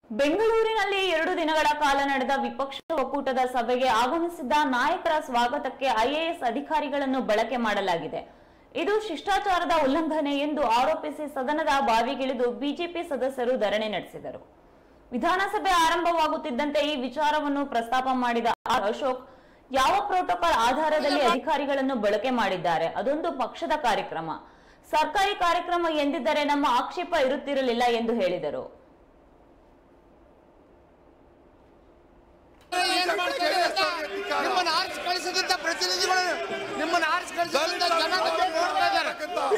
ಬೆಂಗಳೂರಿನಲ್ಲಿ ಎರಡು ದಿನಗಳ ಕಾಲ ನಡೆದ ವಿಪಕ್ಷ ಒಕ್ಕೂಟದ ಸಭೆಗೆ ಆಗಮಿಸಿದ್ದ ನಾಯಕರ ಸ್ವಾಗತಕ್ಕೆ ಐಎಎಸ್ ಅಧಿಕಾರಿಗಳನ್ನು ಬಳಕೆ ಮಾಡಲಾಗಿದೆ ಇದು ಶಿಷ್ಟಾಚಾರದ ಉಲ್ಲಂಘನೆ ಎಂದು ಆರೋಪಿಸಿ ಸದನದ ಬಾವಿಗಿಳಿದು ಬಿಜೆಪಿ ಸದಸ್ಯರು ಧರಣಿ ನಡೆಸಿದರು ವಿಧಾನಸಭೆ ಆರಂಭವಾಗುತ್ತಿದ್ದಂತೆ ಈ ವಿಚಾರವನ್ನು ಪ್ರಸ್ತಾಪ ಮಾಡಿದ ಆರ್ ಅಶೋಕ್ ಯಾವ ಪ್ರೋಟೋಕಾಲ್ ಆಧಾರದಲ್ಲಿ ಅಧಿಕಾರಿಗಳನ್ನು ಬಳಕೆ ಮಾಡಿದ್ದಾರೆ ಅದೊಂದು ಪಕ್ಷದ ಕಾರ್ಯಕ್ರಮ ಸರ್ಕಾರಿ ಕಾರ್ಯಕ್ರಮ ಎಂದಿದ್ದರೆ ನಮ್ಮ ಆಕ್ಷೇಪ ಇರುತ್ತಿರಲಿಲ್ಲ ಎಂದು ಹೇಳಿದರು ಏನ್ ಮಾಡ್ತಾರೆ ಅಂತ ನಿಮ್ಮನ್ನ ಆರಿಸಿ ಕಳಿಸಿದಂತ ಪ್ರತಿನಿಧಿಗಳು ನಿಮ್ಮನ್ನ ಆರಿಸಿ ಕಳಿಸಿದಂತ ಜನ ನಿಮ್ಮನ್ನ ನೋಡ್ತಾ ಇದ್ದಾರೆ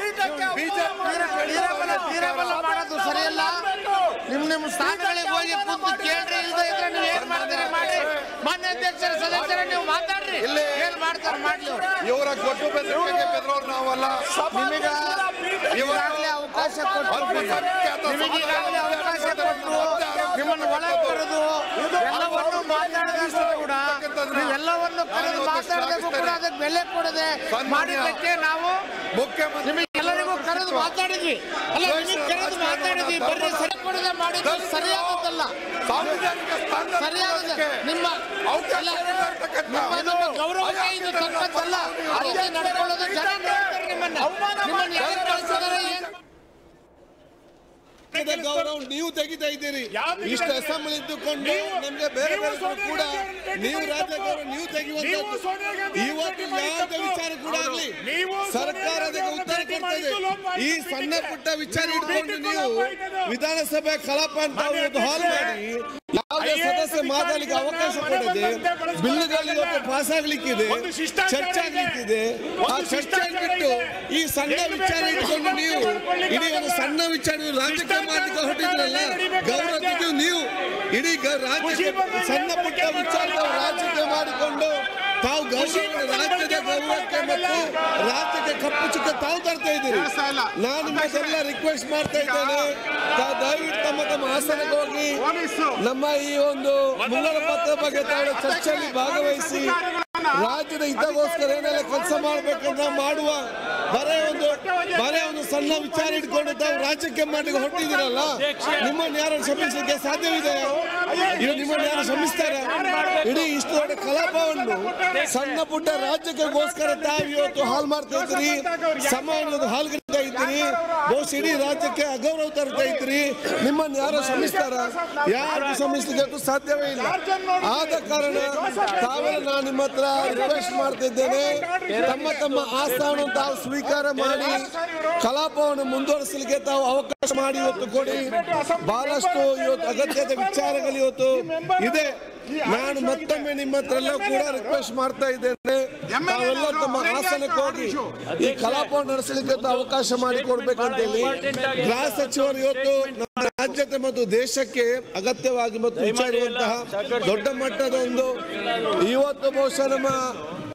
ವೀರಬಲ ವೀರಬಲ ಮಾಡೋದು ಸರಿಯಲ್ಲ ನಿಮ್ ನಿಮ್ ಸ್ಥಾನಗಳಿಗೆ ಹೋಗಿ ಕೂತು ಕೇಳ್ರಿ ಇಲ್ದೇ ಇದ್ರೆ ನೀವು ಏನ್ ಮಾಡ್ತೀರಿ ಮಾಡಿ ಮಾನ್ಯ ಅಧ್ಯಕ್ಷರ ಸದಸ್ಯರ ನೀವು ಮಾತಾಡ್ರಿ ಏನ್ ಮಾಡ್ತಾರೆ ಮಾಡ್ಲಿ ಅವ್ರು. ಇವರ ಕೊಟ್ಟು ಬೆದರಿಕೆಗೆ ಬೆದರೋರು ನಾವಲ್ಲ ನಿಮಗ ಈಗಾಗಲೇ ಅವಕಾಶ ಕೊಟ್ಟು ನಿಮಗೆ ಈಗಾಗಲೇ ಅವಕಾಶ ಕೊಟ್ಟು ನಿಮ್ಮನ್ನು ಒಳಗೆ ಕರೆದು ಎಲ್ಲವನ್ನು ಮಾತಾಡಿದಷ್ಟು ಕೂಡ ನೀವೆಲ್ಲವನ್ನು ಕರೆದು ಮಾತಾಡಬೇಕು ಕೂಡ ಅದಕ್ಕೆ ಬೆಲೆ ಕೊಡದೆ ಮಾಡಿದ್ದಕ್ಕೆ ನಾವು ಮುಖ್ಯಮಂತ್ರಿ ನಿಮಗೆ ಎಲ್ಲರಿಗೂ ಕರೆದು ಮಾತಾಡಿದ್ವಿ ಅಲ್ಲ ನಿಮಗೆ ಕರೆದು ಮಾತಾಡಿದ್ವಿ ಬರ್ರಿ ಸರಿ ಕೊಡದೆ ಮಾಡಿದ್ದು ಸರಿಯಾದದ್ದಲ್ಲ ಸಾಂವಿಧಾನಿಕ ಸ್ಥಾನದಲ್ಲಿ ಸರಿಯಾದ ನಿಮ್ಮ ಅವಕಾಶ ಅಲ್ಲ, ಇರತಕ್ಕಂಥ ನಿಮ್ಮ ನಿಮ್ಮ ಗೌರವಕ್ಕೆ ಇದು ತಕ್ಕದ್ದಲ್ಲ ಆ ರೀತಿ ನಡ್ಕೊಳ್ಳೋದು ಜನ ನೋಡ್ತಾರೆ ನಿಮ್ಮನ್ನ ನಿಮ್ಮನ್ನ ಯಾರು ಕಳಿಸಿದಾರೆ ಏನು ಪಕ್ಷದ ಗೌರವ ನೀವು ತೆಗಿತಾ ಇದ್ದೀರಿ ಇಷ್ಟು ಅಸೆಂಬ್ಲಿ ಇದ್ದುಕೊಂಡು ನಮ್ಗೆ ಬೇರೆ ಬೇರೆ ಕೂಡ ನೀವು ರಾಜ್ಯ ಗೌರವ ನೀವು ತೆಗೆಯುವಂತದ್ದು ಇವತ್ತು ಯಾವುದೇ ವಿಚಾರ ಕೂಡ ಆಗ್ಲಿ ಸರ್ಕಾರ ಅದಕ್ಕೆ ಉತ್ತರ ಕೊಡ್ತಾ ಇದೆ ಈ ಸಣ್ಣ ಪುಟ್ಟ ವಿಚಾರ ಇಟ್ಕೊಂಡು ನೀವು ವಿಧಾನಸಭೆ ಕಲಾಪ ಅಂತ ಇವತ್ತು ಹಾಲ್ ಮಾಡಿ ಯಾವುದೇ ಸದಸ್ಯ ಮಾತಾಡಲಿಕ್ಕೆ ಅವಕಾಶ ಕೊಡದೆ ಬಿಲ್ಗಳು ಇವತ್ತು ಪಾಸ್ ಆಗ್ಲಿಕ್ಕಿದೆ ಚರ್ಚೆ ಆಗ್ಲಿಕ್ಕಿದೆ ಆ ಚರ್ಚೆ ಬಿಟ್ಟು ಈ ಸಣ್ಣ ವಿಚಾರ ಇಟ್ಕೊಂಡು ನೀವು ಇಡೀ ಒಂದು ಸಣ್ಣ ವಿಚಾರ ನೀವು ರಾಜಕೀಯ ಮಾಡ್ಲಿಕ್ಕೆ ಹೊರಟಿದ್ರಲ್ಲ ಗೌರವ ನೀವು ಇಡೀ ಗ- ರಾಜ್ಯಕ್ಕೆ ಸಣ್ಣ ಪುಟ್ಟ ವಿಚಾರದ ರಾಜಕೀಯ ಮಾಡಿಕೊಂಡು ತಾವು ಗೌರವ ರಾಜ್ಯದ ಗೌರವಕ್ಕೆ ಮತ್ತು ರಾಜ್ಯಕ್ಕೆ ಕಪ್ಪು ಚುಕ್ಕ ತಾವು ತರ್ತಾ ಇದ್ದೀರಿ ನಾನು ನಿಮ್ಮನ್ನೆಲ್ಲ ರಿಕ್ವೆಸ್ಟ್ ಮಾಡ್ತಾ ಇದ್ದೇನೆ ತಾವು ದಯವಿಟ್ಟು ತಮ್ಮ ತಮ್ಮ ಆಸನಕ್ಕೆ ಹೋಗಿ ನಮ್ಮ ಈ ಒಂದು ಮುಂಗಡ ಪತ್ರ ಬಗ್ಗೆ ತಾವು ಚರ್ಚೆಯಲ್ಲಿ ಭಾಗವಹಿಸಿ ರಾಜ್ಯದ ಹಿತಗೋಸ್ಕರ ಏನೆಲ್ಲ ಕೆಲಸ ಮಾಡ್ಬೇಕಂತ ಮಾಡುವ ಬರೇ ಒಂದು ಬರೇ ಒಂದು ಸಣ್ಣ ವಿಚಾರ ಇಟ್ಕೊಂಡು ತಾವು ರಾಜ್ಯಕ್ಕೆ ಮಾಡ್ಲಿಕ್ಕೆ ಹೊರಟಿದ್ದೀರಲ್ಲ ನಿಮ್ಮನ್ನು ಯಾರು ಶ್ರಮಿಸಲಿಕ್ಕೆ ಸಾಧ್ಯವಿದೆ ಇದು ನಿಮ್ಮನ್ನು ಯಾರು ಶ್ರಮಿಸ್ತಾರ ಇಡೀ ಇಷ್ಟು ದೊಡ್ಡ ಕಲಾಪವನ್ನು ಸಣ್ಣ ಪುಟ್ಟ ರಾಜ್ಯಕ್ಕೆಗೋಸ್ಕರ ತಾವು ಇವತ್ತು ಹಾಲ್ ಮಾಡ್ತಾ ಇದ್ದೀರಿ ಸಮಾಜದ ಹಾಲ್ಗಿಡ್ತಾ ಇದ್ದೀರಿ ಬಹುಶಃ ಇಡೀ ರಾಜ್ಯಕ್ಕೆ ಅಗೌರವ ತರ್ತಾ ಇದ್ದೀರಿ ನಿಮ್ಮನ್ನು ಯಾರು ಶ್ರಮಿಸ್ತಾರ ಯಾರು ಶ್ರಮಿಸ್ಲಿಕ್ಕೆ ಇವತ್ತು ಸಾಧ್ಯವೇ ಇಲ್ಲ ಆದ ಕಾರಣ ತಾವೆಲ್ಲ ನಾನು ನಿಮ್ಮ ಹತ್ರ ರಿಕ್ವೆಸ್ಟ್ ಮಾಡ್ತಿದ್ದೇನೆ ತಮ್ಮ ತಮ್ಮ ಆಸ್ಥಾನ ತಾವು ಸ್ವೀಕಾರ ಮಾಡಿ ಕಲಾಪವನ್ನು ಮುಂದುವರಿಸಲಿಕ್ಕೆ ತಾವು ಅವಕಾಶ ಮಾಡಿ ಇವತ್ತು ಕೊಡಿ ಬಹಳಷ್ಟು ಇವತ್ತು ಅಗತ್ಯದ ವಿಚಾರಗಳು ಇವತ್ತು ಇದೆ ನಾನು ಮತ್ತೊಮ್ಮೆ ನಿಮ್ಮ ಹತ್ರ ಎಲ್ಲ ಕೂಡ ರಿಕ್ವೆಸ್ಟ್ ಮಾಡ್ತಾ ಇದ್ದೇನೆ ತಾವೆಲ್ಲ ತಮ್ಮ ಆಸನಕ್ಕೆ ಹೋಗಿ ಈ ಕಲಾಪವನ್ನು ನಡೆಸಲಿಕ್ಕೆ ತಾವು ಅವಕಾಶ ಮಾಡಿ ಕೊಡ್ಬೇಕಂತ ಹೇಳಿ ಗೃಹ ಸಚಿವರು ಇವತ್ತು ನಮ್ಮ ರಾಜ್ಯಕ್ಕೆ ಮತ್ತು ದೇಶಕ್ಕೆ ಅಗತ್ಯವಾಗಿ ಮತ್ತು ವಿಚಾರಿರುವಂತಹ ದೊಡ್ಡ ಮಟ್ಟದ ಒಂದು ಇವತ್ತು ಬಹುಶಃ ನಮ್ಮ